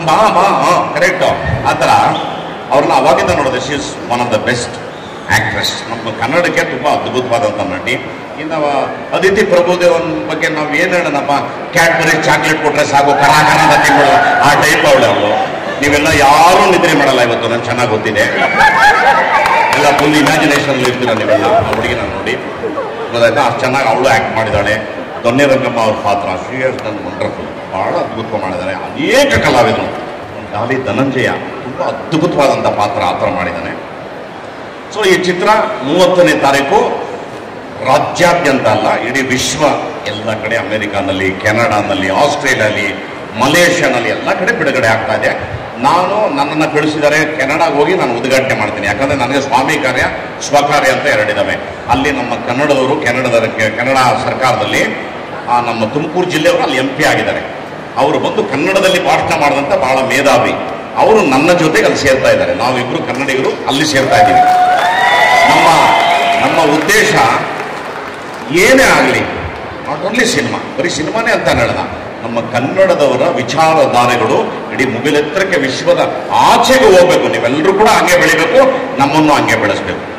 ಬಾ ಬಾ ಕರೆಕ್ಟ್ ಆ ಥರ ಅವ್ರನ್ನ ಅವಾಗಿಂದ ನೋಡಿದೆ she is one of the best actress ನಮ್ಮ ಕನ್ನಡಕ್ಕೆ ತುಂಬ ಅದ್ಭುತವಾದಂಥ ನಟಿ ಇನ್ನು ಅದಿತಿ ಪ್ರಭುದೇವನ್ ಬಗ್ಗೆ ನಾವು ಏನು ಹೇಳೋಣಪ್ಪ ಕ್ಯಾಡ್ಬರಿ ಚಾಕ್ಲೇಟ್ ಕೊಟ್ರೆ ಸಾಕು ಕರಾಕರ ಅಂತ ತಿಂಗಳು ಆ ಟೈಪ್ ಅವಳು ಅವಳು ನೀವೆಲ್ಲ ಯಾರೂ ನಿದ್ರೆ ಮಾಡಲ್ಲ ಇವತ್ತು ನಂಗೆ ಚೆನ್ನಾಗಿ ಗೊತ್ತಿದೆ ಎಲ್ಲ ಫುಲ್ ಇಮ್ಯಾಜಿನೇಷನ್ ಇರ್ತೀರ ನೀವೆಲ್ಲ ಆ ಹುಡುಗಿನ ನೋಡಿ ಗೊತ್ತಾಯ್ತಾ ಅಷ್ಟು ಚೆನ್ನಾಗಿ ಅವಳು ಆ್ಯಕ್ಟ್ ಮಾಡಿದ್ದಾಳೆ ದೊನ್ನೆ ರಂಗಮ್ಮ ಅವ್ರ ಪಾತ್ರ ಶ್ರೀಯರ್ಸ್ ನನ್ ವಂಡರ್ಫುಲ್ ಬಹಳ ಅದ್ಭುತ ಮಾಡಿದ್ದಾನೆ ಅನೇಕ ಕಲಾವಿದರು ಗಾಲಿ ಧನಂಜಯ ತುಂಬ ಅದ್ಭುತವಾದಂಥ ಪಾತ್ರ ಆ ಥರ ಮಾಡಿದ್ದಾನೆ ಸೊ ಈ ಚಿತ್ರ ಮೂವತ್ತನೇ ತಾರೀಕು ರಾಜ್ಯಾದ್ಯಂತ ಅಲ್ಲ ಇಡೀ ವಿಶ್ವ ಎಲ್ಲ ಕಡೆ ಅಮೆರಿಕಾನಲ್ಲಿ ಕೆನಡಾನಲ್ಲಿ ಆಸ್ಟ್ರೇಲಿಯಾಲಿ ಮಲೇಷ್ಯಾನಲ್ಲಿ ಎಲ್ಲ ಕಡೆ ಬಿಡುಗಡೆ ಆಗ್ತಾ ಇದೆ ನಾನು ನನ್ನನ್ನು ಕಳಿಸಿದರೆ ಕೆನಡಾಗೆ ಹೋಗಿ ನಾನು ಉದ್ಘಾಟನೆ ಮಾಡ್ತೀನಿ ಯಾಕಂದರೆ ನನಗೆ ಸ್ವಾಮಿ ಕಾರ್ಯ ಸ್ವಕಾರ್ಯ ಅಂತ ಎರಡಿದ್ದಾವೆ ಅಲ್ಲಿ ನಮ್ಮ ಕನ್ನಡದವರು ಕೆನಡದ ಕನ್ನಡ ಸರ್ಕಾರದಲ್ಲಿ ಆ, ನಮ್ಮ ತುಮಕೂರು ಜಿಲ್ಲೆಯವರು ಅಲ್ಲಿ ಎಂ ಪಿ ಆಗಿದ್ದಾರೆ ಅವರು ಬಂದು ಕನ್ನಡದಲ್ಲಿ ಭಾಷಣ ಮಾಡಿದಂಥ ಬಹಳ ಮೇಧಾವಿ ಅವರು ನನ್ನ ಜೊತೆಗೆ ಅಲ್ಲಿ ಸೇರ್ತಾ ಇದ್ದಾರೆ ನಾವಿಬ್ರು ಕನ್ನಡಿಗರು ಅಲ್ಲಿ ಸೇರ್ತಾ ಇದ್ದೀವಿ ನಮ್ಮ ನಮ್ಮ ಉದ್ದೇಶ ಏನೇ ಆಗಲಿ ನಾಟ್ ಓನ್ಲಿ ಸಿನಿಮಾ ಬರೀ ಸಿನಿಮಾನೇ ಅಂತ ಹೇಳ್ದ ನಮ್ಮ ಕನ್ನಡದವರ ವಿಚಾರಧಾರೆಗಳು ಇಡೀ ಮುಗಿಲೆತ್ತರಕ್ಕೆ ವಿಶ್ವದ ಆಚೆಗೆ ಹೋಗ್ಬೇಕು ನೀವೆಲ್ಲರೂ ಕೂಡ ಹಂಗೆ ಬೆಳಿಬೇಕು ನಮ್ಮನ್ನು ಹಂಗೆ ಬೆಳೆಸ್ಬೇಕು